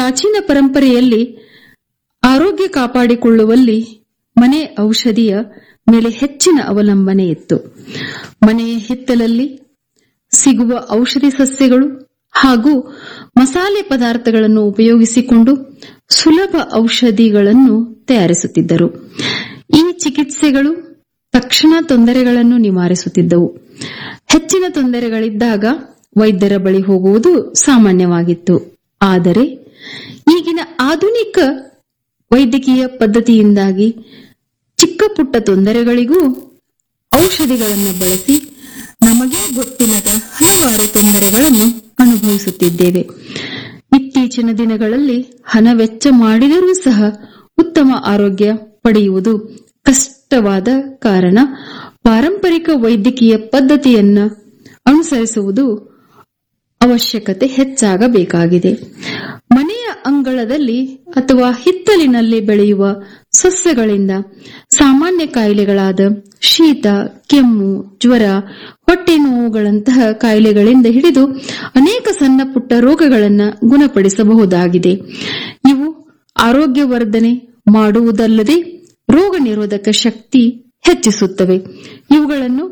ಪ್ರಾಚೀನ ಪರಂಪರೆಯಲ್ಲಿ ಆರೋಗ್ಯ ಕಾಪಾಡಿಕೊಳ್ಳುವಲ್ಲಿ ಮನೆ ಔಷಧಿಯ ಮೇಲೆ ಹೆಚ್ಚಿನ ಅವಲಂಬನೆ ಇತ್ತು ಮನೆಯ ಹಿತ್ತಲಲ್ಲಿ ಸಿಗುವ ಔಷಧಿ ಸಸ್ಯಗಳು ಹಾಗೂ ಮಸಾಲೆ ಪದಾರ್ಥಗಳನ್ನು ಉಪಯೋಗಿಸಿಕೊಂಡು ಸುಲಭ ಔಷಧಿಗಳನ್ನು ತಯಾರಿಸುತ್ತಿದ್ದರು ಈ ಚಿಕಿತ್ಸೆಗಳು ತಕ್ಷಣ ತೊಂದರೆಗಳನ್ನು ನಿವಾರಿಸುತ್ತಿದ್ದವು ಹೆಚ್ಚಿನ ತೊಂದರೆಗಳಿದ್ದಾಗ ವೈದ್ಯರ ಬಳಿ ಹೋಗುವುದು ಸಾಮಾನ್ಯವಾಗಿತ್ತು ಆದರೆ ಈಗಿನ ಆಧುನಿಕ ವೈದ್ಯಕೀಯ ಪದ್ಧತಿಯಿಂದಾಗಿ ಚಿಕ್ಕ ಪುಟ್ಟ ತೊಂದರೆಗಳಿಗೂ ಔಷಧಿಗಳನ್ನು ಬಳಸಿ ನಮಗೆ ಗೊತ್ತಿಲ್ಲದ ಹಲವಾರು ತೊಂದರೆಗಳನ್ನು ಅನುಭವಿಸುತ್ತಿದ್ದೇವೆ ಇತ್ತೀಚಿನ ದಿನಗಳಲ್ಲಿ ಹಣ ವೆಚ್ಚ ಮಾಡಿದರೂ ಸಹ ಉತ್ತಮ ಆರೋಗ್ಯ ಪಡೆಯುವುದು ಕಷ್ಟವಾದ ಕಾರಣ ಪಾರಂಪರಿಕ ವೈದ್ಯಕೀಯ ಪದ್ಧತಿಯನ್ನ ಅನುಸರಿಸುವುದು ಅವಶ್ಯಕತೆ ಹೆಚ್ಚಾಗಬೇಕಾಗಿದೆ ಮನೆಯ ಅಂಗಳದಲ್ಲಿ ಅಥವಾ ಹಿತ್ತಲಿನಲ್ಲಿ ಬೆಳೆಯುವ ಸಸ್ಯಗಳಿಂದ ಸಾಮಾನ್ಯ ಕಾಯಿಲೆಗಳಾದ ಶೀತ ಕೆಮ್ಮು ಜ್ವರ ಹೊಟ್ಟೆ ನೋವುಗಳಂತಹ ಕಾಯಿಲೆಗಳಿಂದ ಹಿಡಿದು ಅನೇಕ ಸಣ್ಣ ಪುಟ್ಟ ರೋಗಗಳನ್ನು ಗುಣಪಡಿಸಬಹುದಾಗಿದೆ ಇವು ಆರೋಗ್ಯವರ್ಧನೆ ಮಾಡುವುದಲ್ಲದೆ ರೋಗ ನಿರೋಧಕ ಶಕ್ತಿ ಹೆಚ್ಚಿಸುತ್ತವೆ ಇವುಗಳನ್ನು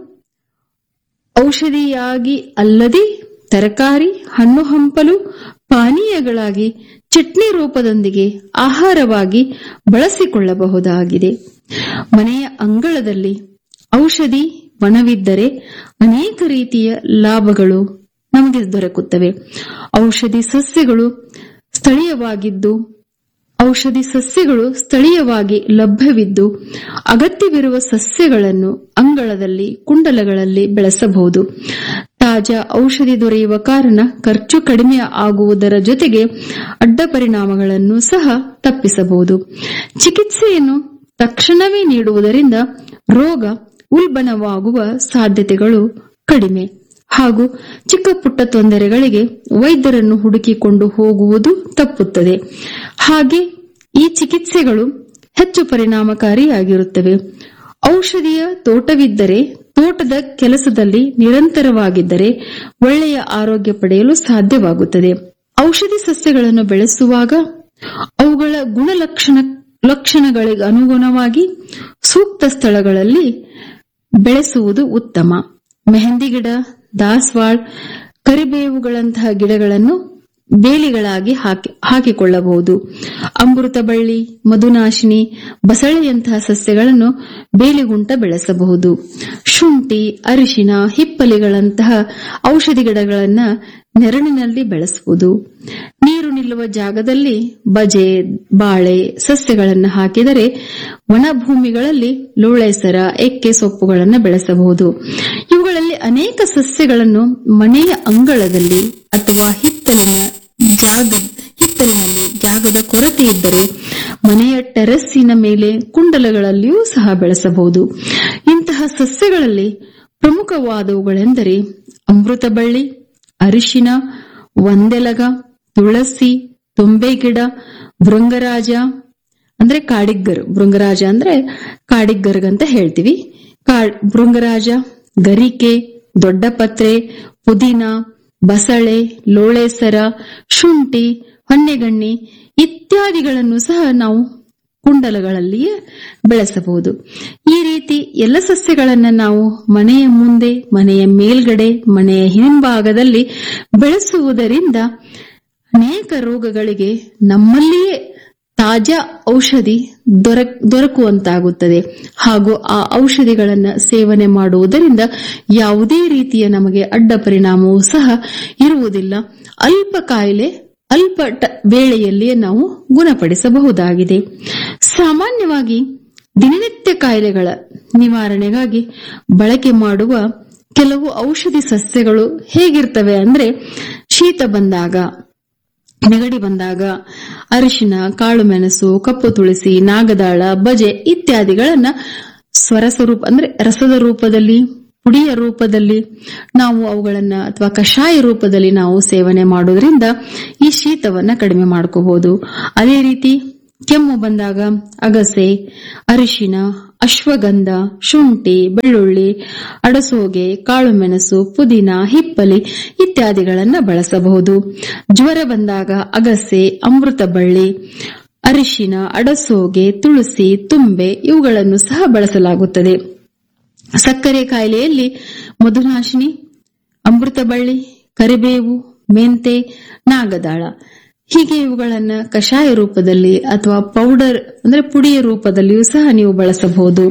ಔಷಧಿಯಾಗಿ ಅಲ್ಲದೆ ತರಕಾರಿ ಹಣ್ಣು ಹಂಪಲು ಪಾನೀಯಗಳಾಗಿ ಚಟ್ನಿ ರೂಪದೊಂದಿಗೆ ಆಹಾರವಾಗಿ ಬಳಸಿಕೊಳ್ಳಬಹುದಾಗಿದೆ ಮನೆಯ ಅಂಗಳದಲ್ಲಿ ಔಷಧಿ ವನವಿದ್ದರೆ ಅನೇಕ ರೀತಿಯ ಲಾಭಗಳು ನಮಗೆ ದೊರಕುತ್ತವೆ ಔಷಧಿ ಸಸ್ಯಗಳು ಸ್ಥಳೀಯವಾಗಿದ್ದು ಔಷಧಿ ಸಸ್ಯಗಳು ಸ್ಥಳೀಯವಾಗಿ ಲಭ್ಯವಿದ್ದು ಅಗತ್ಯವಿರುವ ಸಸ್ಯಗಳನ್ನು ಅಂಗಳದಲ್ಲಿ ಕುಂಡಲಗಳಲ್ಲಿ ಬೆಳೆಸಬಹುದು ತಾಜಾ ಔಷಧಿ ದೊರೆಯುವ ಕಾರಣ ಖರ್ಚು ಕಡಿಮೆ ಆಗುವುದರ ಜೊತೆಗೆ ಅಡ್ಡ ಪರಿಣಾಮಗಳನ್ನು ಸಹ ತಪ್ಪಿಸಬಹುದು ಚಿಕಿತ್ಸೆಯನ್ನು ತಕ್ಷಣವೇ ನೀಡುವುದರಿಂದ ರೋಗ ಉಲ್ಬಣವಾಗುವ ಸಾಧ್ಯತೆಗಳು ಕಡಿಮೆ ಹಾಗೂ ಚಿಕ್ಕ ಪುಟ್ಟ ತೊಂದರೆಗಳಿಗೆ ವೈದ್ಯರನ್ನು ಹುಡುಕಿಕೊಂಡು ಹೋಗುವುದು ತಪ್ಪುತ್ತದೆ ಹಾಗೆ ಈ ಚಿಕಿತ್ಸೆಗಳು ಹೆಚ್ಚು ಪರಿಣಾಮಕಾರಿಯಾಗಿರುತ್ತವೆ ಔಷಧಿಯ ತೋಟವಿದ್ದರೆ ತೋಟದ ಕೆಲಸದಲ್ಲಿ ನಿರಂತರವಾಗಿದ್ದರೆ ಒಳ್ಳೆಯ ಆರೋಗ್ಯ ಪಡೆಯಲು ಸಾಧ್ಯವಾಗುತ್ತದೆ ಔಷಧಿ ಸಸ್ಯಗಳನ್ನು ಬೆಳೆಸುವಾಗ ಅವುಗಳ ಗುಣಲಕ್ಷಣ ಲಕ್ಷಣಗಳಿಗೆ ಅನುಗುಣವಾಗಿ ಸೂಕ್ತ ಸ್ಥಳಗಳಲ್ಲಿ ಬೆಳೆಸುವುದು ಉತ್ತಮ ಮೆಹಂದಿ ಗಿಡ ದಾಸ್ವಾಳ್ ಕರಿಬೇವುಗಳಂತಹ ಗಿಡಗಳನ್ನು ಬೇಲಿಗಳಾಗಿ ಹಾಕಿ ಹಾಕಿಕೊಳ್ಳಬಹುದು ಅಮೃತ ಬಳ್ಳಿ ಮಧುನಾಶಿನಿ ಬಸಳೆಯಂತಹ ಸಸ್ಯಗಳನ್ನು ಬೇಲಿಗುಂಟ ಬೆಳೆಸಬಹುದು ಶುಂಠಿ ಅರಿಶಿನ ಹಿಪ್ಪಲಿಗಳಂತಹ ಔಷಧಿ ಗಿಡಗಳನ್ನು ನೆರಳಿನಲ್ಲಿ ಬೆಳೆಸುವುದು ನೀರು ನಿಲ್ಲುವ ಜಾಗದಲ್ಲಿ ಬಜೆ ಬಾಳೆ ಸಸ್ಯಗಳನ್ನು ಹಾಕಿದರೆ ಒಣ ಭೂಮಿಗಳಲ್ಲಿ ಲೋಳೆಸರ ಎಕ್ಕೆ ಸೊಪ್ಪುಗಳನ್ನು ಬೆಳೆಸಬಹುದು ಇವುಗಳಲ್ಲಿ ಅನೇಕ ಸಸ್ಯಗಳನ್ನು ಮನೆಯ ಅಂಗಳದಲ್ಲಿ ಅಥವಾ ಹಿತ್ತಲಿನ ಜಾಗ ಹಿತ್ತಲಿನಲ್ಲಿ ಜಾಗದ ಕೊರತೆ ಇದ್ದರೆ ಮನೆಯ ಟೆರೆಸ್ಸಿನ ಮೇಲೆ ಕುಂಡಲಗಳಲ್ಲಿಯೂ ಸಹ ಬೆಳೆಸಬಹುದು ಇಂತಹ ಸಸ್ಯಗಳಲ್ಲಿ ಪ್ರಮುಖವಾದವುಗಳೆಂದರೆ ಅಮೃತ ಬಳ್ಳಿ ಅರಿಶಿನ ಒಂದೆಲಗ ತುಳಸಿ ತುಂಬೆ ಗಿಡ ಭೃಂಗರಾಜ ಅಂದ್ರೆ ಕಾಡಿಗ್ಗರ್ ಭೃಂಗರಾಜ ಅಂದ್ರೆ ಕಾಡಿಗ್ಗರ್ಗಂತ ಹೇಳ್ತೀವಿ ಕಾ- ಭೃಂಗರಾಜ ಗರಿಕೆ ದೊಡ್ಡಪತ್ರೆ ಪುದೀನ ಬಸಳೆ ಲೋಳೆಸರ ಶುಂಠಿ ಹೊನ್ನೆಗಣ್ಣಿ ಇತ್ಯಾದಿಗಳನ್ನು ಸಹ ನಾವು ಕುಂಡಲಗಳಲ್ಲಿಯೇ ಬೆಳೆಸಬಹುದು ಈ ರೀತಿ ಎಲ್ಲ ಸಸ್ಯಗಳನ್ನ ನಾವು ಮನೆಯ ಮುಂದೆ ಮನೆಯ ಮೇಲ್ಗಡೆ ಮನೆಯ ಹಿಂಭಾಗದಲ್ಲಿ ಬೆಳೆಸುವುದರಿಂದ ಅನೇಕ ರೋಗಗಳಿಗೆ ನಮ್ಮಲ್ಲಿಯೇ ತಾಜಾ ಔಷಧಿ ದೊರ ದೊರಕುವಂತಾಗುತ್ತದೆ ಹಾಗೂ ಆ ಔಷಧಿಗಳನ್ನ ಸೇವನೆ ಮಾಡುವುದರಿಂದ ಯಾವುದೇ ರೀತಿಯ ನಮಗೆ ಅಡ್ಡ ಪರಿಣಾಮವೂ ಸಹ ಇರುವುದಿಲ್ಲ ಅಲ್ಪ ಕಾಯಿಲೆ ಅಲ್ಪ ಟ- ವೇಳೆಯಲ್ಲಿಯೇ ನಾವು ಗುಣಪಡಿಸಬಹುದಾಗಿದೆ ಸಾಮಾನ್ಯವಾಗಿ ದಿನನಿತ್ಯ ಕಾಯಿಲೆಗಳ ನಿವಾರಣೆಗಾಗಿ ಬಳಕೆ ಮಾಡುವ ಕೆಲವು ಔಷಧಿ ಸಸ್ಯಗಳು ಹೇಗಿರ್ತವೆ ಅಂದ್ರೆ ಶೀತ ಬಂದಾಗ ನೆಗಡಿ ಬಂದಾಗ ಅರಿಶಿನ ಕಾಳು ಮೆಣಸು ಕಪ್ಪು ತುಳಸಿ ನಾಗದಾಳ ಬಜೆ ಇತ್ಯಾದಿಗಳನ್ನ ಸ್ವರಸ್ವರೂಪ ಅಂದ್ರೆ ರಸದ ರೂಪದಲ್ಲಿ ಪುಡಿಯ ರೂಪದಲ್ಲಿ ನಾವು ಅವುಗಳನ್ನ ಅಥವಾ ಕಷಾಯ ರೂಪದಲ್ಲಿ ನಾವು ಸೇವನೆ ಮಾಡೋದ್ರಿಂದ ಈ ಶೀತವನ್ನ ಕಡಿಮೆ ಮಾಡ್ಕೋಬಹುದು ಅದೇ ರೀತಿ ಕೆಮ್ಮು ಬಂದಾಗ ಅಗಸೆ ಅರಿಶಿನ ಅಶ್ವಗಂಧ ಶುಂಠಿ ಬೆಳ್ಳುಳ್ಳಿ ಅಡಸೋಗೆ ಕಾಳುಮೆಣಸು ಪುದೀನ ಹಿಪ್ಪಲಿ ಇತ್ಯಾದಿಗಳನ್ನ ಬಳಸಬಹುದು ಜ್ವರ ಬಂದಾಗ ಅಗಸೆ ಅಮೃತ ಬಳ್ಳಿ ಅರಿಶಿನ ಅಡಸೋಗೆ ತುಳಸಿ ತುಂಬೆ ಇವುಗಳನ್ನು ಸಹ ಬಳಸಲಾಗುತ್ತದೆ ಸಕ್ಕರೆ ಕಾಯಿಲೆಯಲ್ಲಿ ಮಧುನಾಶಿನಿ ಅಮೃತ ಬಳ್ಳಿ ಕರಿಬೇವು ಮೆಂತೆ ನಾಗದಾಳ ಹೀಗೆ ಇವುಗಳನ್ನ ಕಷಾಯ ರೂಪದಲ್ಲಿ ಅಥವಾ ಪೌಡರ್ ಅಂದ್ರೆ ಪುಡಿಯ ರೂಪದಲ್ಲಿಯೂ ಸಹ ನೀವು ಬಳಸಬಹುದು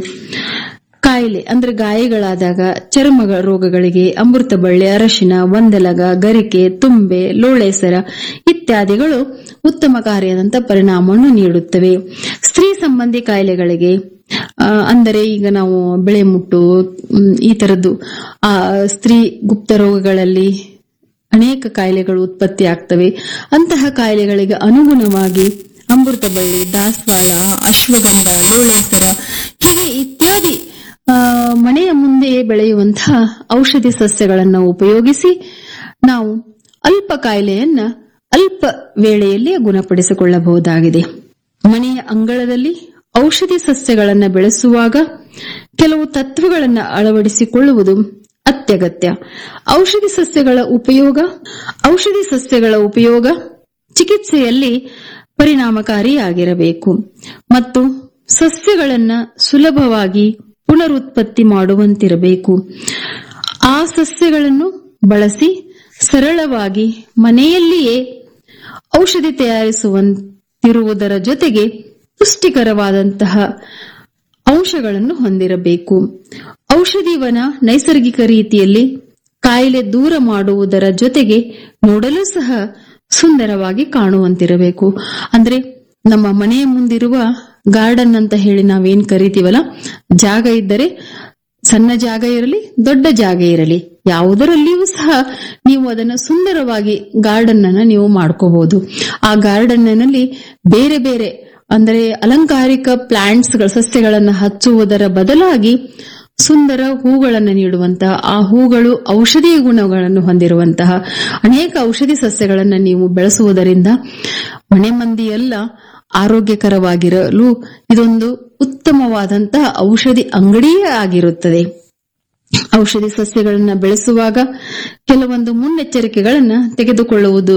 ಕಾಯಿಲೆ ಅಂದ್ರೆ ಗಾಯಗಳಾದಾಗ ಚರ್ಮ ರೋಗಗಳಿಗೆ ಅಮೃತ ಬಳ್ಳಿ ಅರಶಿನ ಒಂದೆಲಗ ಗರಿಕೆ ತುಂಬೆ ಲೋಳೆಸರ ಇತ್ಯಾದಿಗಳು ಉತ್ತಮ ಕಾರ್ಯದಂತ ಪರಿಣಾಮವನ್ನು ನೀಡುತ್ತವೆ ಸ್ತ್ರೀ ಸಂಬಂಧಿ ಕಾಯಿಲೆಗಳಿಗೆ ಆ, ಅಂದರೆ ಈಗ ನಾವು ಬೆಳೆ ಮುಟ್ಟು ಮ್, ಈ ತರದ್ದು ಆ ಸ್ತ್ರೀ ಗುಪ್ತ ರೋಗಗಳಲ್ಲಿ ಅನೇಕ ಕಾಯಿಲೆಗಳು ಉತ್ಪತ್ತಿ ಆಗ್ತವೆ ಅಂತಹ ಕಾಯಿಲೆಗಳಿಗೆ ಅನುಗುಣವಾಗಿ ಅಮೃತ ಬಳ್ಳಿ ದಾಸವಾಳ ಅಶ್ವಗಂಧ ಲೋಳೆಸರ ಹೀಗೆ ಇತ್ಯಾದಿ ಆ, ಮನೆಯ ಮುಂದೆ ಬೆಳೆಯುವಂತಹ ಔಷಧಿ ಸಸ್ಯಗಳನ್ನು ಉಪಯೋಗಿಸಿ ನಾವು ಅಲ್ಪ ಕಾಯಿಲೆಯನ್ನ ಅಲ್ಪ ವೇಳೆಯಲ್ಲಿ ಗುಣಪಡಿಸಿಕೊಳ್ಳಬಹುದಾಗಿದೆ ಮನೆಯ ಅಂಗಳದಲ್ಲಿ ಔಷಧಿ ಸಸ್ಯಗಳನ್ನು ಬೆಳೆಸುವಾಗ ಕೆಲವು ತತ್ವಗಳನ್ನು ಅಳವಡಿಸಿಕೊಳ್ಳುವುದು ಅತ್ಯಗತ್ಯ ಔಷಧಿ ಸಸ್ಯಗಳ ಉಪಯೋಗ ಔಷಧಿ ಸಸ್ಯಗಳ ಉಪಯೋಗ ಚಿಕಿತ್ಸೆಯಲ್ಲಿ ಪರಿಣಾಮಕಾರಿಯಾಗಿರಬೇಕು ಮತ್ತು ಸಸ್ಯಗಳನ್ನ ಸುಲಭವಾಗಿ ಪುನರುತ್ಪತ್ತಿ ಮಾಡುವಂತಿರಬೇಕು ಆ ಸಸ್ಯಗಳನ್ನು ಬಳಸಿ ಸರಳವಾಗಿ ಮನೆಯಲ್ಲಿಯೇ ಔಷಧಿ ತಯಾರಿಸುವಂತಿರುವುದರ ಜೊತೆಗೆ ಪುಷ್ಟಿಕರವಾದಂತಹ ಅಂಶಗಳನ್ನು ಹೊಂದಿರಬೇಕು ಔಷಧಿವನ ನೈಸರ್ಗಿಕ ರೀತಿಯಲ್ಲಿ ಕಾಯಿಲೆ ದೂರ ಮಾಡುವುದರ ಜೊತೆಗೆ ನೋಡಲು ಸಹ ಸುಂದರವಾಗಿ ಕಾಣುವಂತಿರಬೇಕು ಅಂದ್ರೆ ನಮ್ಮ ಮನೆಯ ಮುಂದಿರುವ ಗಾರ್ಡನ್ ಅಂತ ಹೇಳಿ ನಾವೇನ್ ಕರಿತೀವಲ್ಲ ಜಾಗ ಇದ್ದರೆ ಸಣ್ಣ ಜಾಗ ಇರಲಿ ದೊಡ್ಡ ಜಾಗ ಇರಲಿ ಯಾವುದರಲ್ಲಿಯೂ ಸಹ ನೀವು ಅದನ್ನು ಸುಂದರವಾಗಿ ಗಾರ್ಡನ್ ಅನ್ನ ನೀವು ಮಾಡ್ಕೋಬಹುದು ಆ ಗಾರ್ಡನ್ ನಲ್ಲಿ ಬೇರೆ ಬೇರೆ ಅಂದರೆ ಅಲಂಕಾರಿಕ ಪ್ಲಾಂಟ್ಸ್ ಸಸ್ಯಗಳನ್ನು ಹಚ್ಚುವುದರ ಬದಲಾಗಿ ಸುಂದರ ಹೂಗಳನ್ನು ನೀಡುವಂತಹ ಆ ಹೂಗಳು ಔಷಧೀಯ ಗುಣಗಳನ್ನು ಹೊಂದಿರುವಂತಹ ಅನೇಕ ಔಷಧಿ ಸಸ್ಯಗಳನ್ನು ನೀವು ಬೆಳೆಸುವುದರಿಂದ ಮನೆ ಮಂದಿಯೆಲ್ಲ ಆರೋಗ್ಯಕರವಾಗಿರಲು ಇದೊಂದು ಉತ್ತಮವಾದಂತಹ ಔಷಧಿ ಅಂಗಡಿಯೇ ಆಗಿರುತ್ತದೆ ಔಷಧಿ ಸಸ್ಯಗಳನ್ನು ಬೆಳೆಸುವಾಗ ಕೆಲವೊಂದು ಮುನ್ನೆಚ್ಚರಿಕೆಗಳನ್ನು ತೆಗೆದುಕೊಳ್ಳುವುದು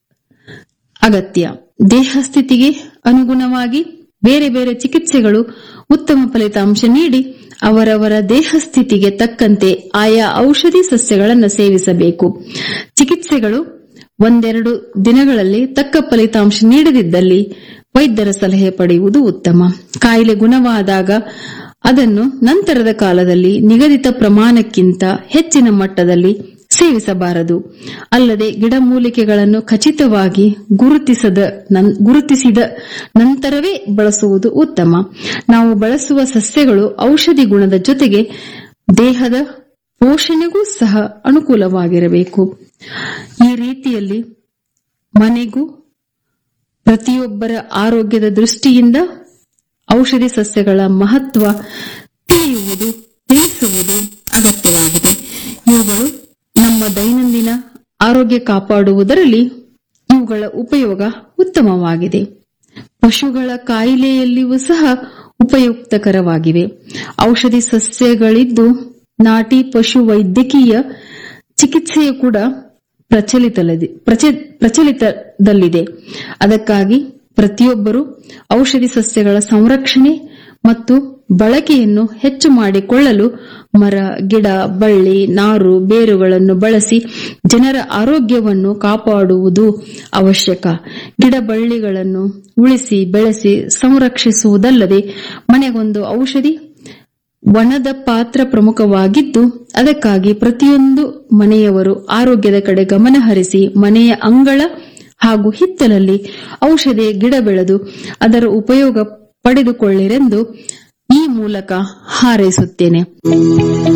ಅಗತ್ಯ ದೇಹ ಸ್ಥಿತಿಗೆ ಅನುಗುಣವಾಗಿ ಬೇರೆ ಬೇರೆ ಚಿಕಿತ್ಸೆಗಳು ಉತ್ತಮ ಫಲಿತಾಂಶ ನೀಡಿ ಅವರವರ ದೇಹ ಸ್ಥಿತಿಗೆ ತಕ್ಕಂತೆ ಆಯಾ ಔಷಧಿ ಸಸ್ಯಗಳನ್ನು ಸೇವಿಸಬೇಕು ಚಿಕಿತ್ಸೆಗಳು ಒಂದೆರಡು ದಿನಗಳಲ್ಲಿ ತಕ್ಕ ಫಲಿತಾಂಶ ನೀಡದಿದ್ದಲ್ಲಿ ವೈದ್ಯರ ಸಲಹೆ ಪಡೆಯುವುದು ಉತ್ತಮ ಕಾಯಿಲೆ ಗುಣವಾದಾಗ ಅದನ್ನು ನಂತರದ ಕಾಲದಲ್ಲಿ ನಿಗದಿತ ಪ್ರಮಾಣಕ್ಕಿಂತ ಹೆಚ್ಚಿನ ಮಟ್ಟದಲ್ಲಿ ಸೇವಿಸಬಾರದು ಅಲ್ಲದೆ ಗಿಡಮೂಲಿಕೆಗಳನ್ನು ಖಚಿತವಾಗಿ ಗುರುತಿಸದ ನನ್- ಗುರುತಿಸಿದ ನಂತರವೇ ಬಳಸುವುದು ಉತ್ತಮ ನಾವು ಬಳಸುವ ಸಸ್ಯಗಳು ಔಷಧಿ ಗುಣದ ಜೊತೆಗೆ ದೇಹದ ಪೋಷಣೆಗೂ ಸಹ ಅನುಕೂಲವಾಗಿರಬೇಕು ಈ ರೀತಿಯಲ್ಲಿ ಮನೆಗೂ ಪ್ರತಿಯೊಬ್ಬರ ಆರೋಗ್ಯದ ದೃಷ್ಟಿಯಿಂದ ಔಷಧಿ ಸಸ್ಯಗಳ ಮಹತ್ವ ತಿಳಿಯುವುದು ತಿಳಿಸುವುದು ಅಗತ್ಯವಾಗಿದೆ ಇವುಗಳು ನಮ್ಮ ದೈನಂದಿನ ಆರೋಗ್ಯ ಕಾಪಾಡುವುದರಲ್ಲಿ ಇವುಗಳ ಉಪಯೋಗ ಉತ್ತಮವಾಗಿದೆ ಪಶುಗಳ ಕಾಯಿಲೆಯಲ್ಲಿಯೂ ಸಹ ಉಪಯುಕ್ತಕರವಾಗಿವೆ ಔಷಧಿ ಸಸ್ಯಗಳಿದ್ದು ನಾಟಿ ಪಶು ವೈದ್ಯಕೀಯ ಚಿಕಿತ್ಸೆಯು ಕೂಡ ಪ್ರಚಲಿತಲದಿ ಪ್ರಚ- ಪ್ರಚಲಿತದಲ್ಲಿದೆ ಅದಕ್ಕಾಗಿ ಪ್ರತಿಯೊಬ್ಬರು ಔಷಧಿ ಸಸ್ಯಗಳ ಸಂರಕ್ಷಣೆ ಮತ್ತು ಬಳಕೆಯನ್ನು ಹೆಚ್ಚು ಮಾಡಿಕೊಳ್ಳಲು ಮರ ಗಿಡ ಬಳ್ಳಿ ನಾರು ಬೇರುಗಳನ್ನು ಬಳಸಿ ಜನರ ಆರೋಗ್ಯವನ್ನು ಕಾಪಾಡುವುದು ಅವಶ್ಯಕ ಗಿಡ ಬಳ್ಳಿಗಳನ್ನು ಉಳಿಸಿ ಬೆಳೆಸಿ ಸಂರಕ್ಷಿಸುವುದಲ್ಲದೆ ಮನೆಗೊಂದು ಔಷಧಿ ವನದ ಪಾತ್ರ ಪ್ರಮುಖವಾಗಿದ್ದು ಅದಕ್ಕಾಗಿ ಪ್ರತಿಯೊಂದು ಮನೆಯವರು ಆರೋಗ್ಯದ ಕಡೆ ಗಮನ ಹರಿಸಿ ಮನೆಯ ಅಂಗಳ ಹಾಗೂ ಹಿತ್ತಲಲ್ಲಿ ಔಷಧಿ ಗಿಡ ಬೆಳೆದು ಅದರ ಉಪಯೋಗ ಪಡೆದುಕೊಳ್ಳಿರೆಂದು ಈ ಮೂಲಕ ಹಾರೈಸುತ್ತೇನೆ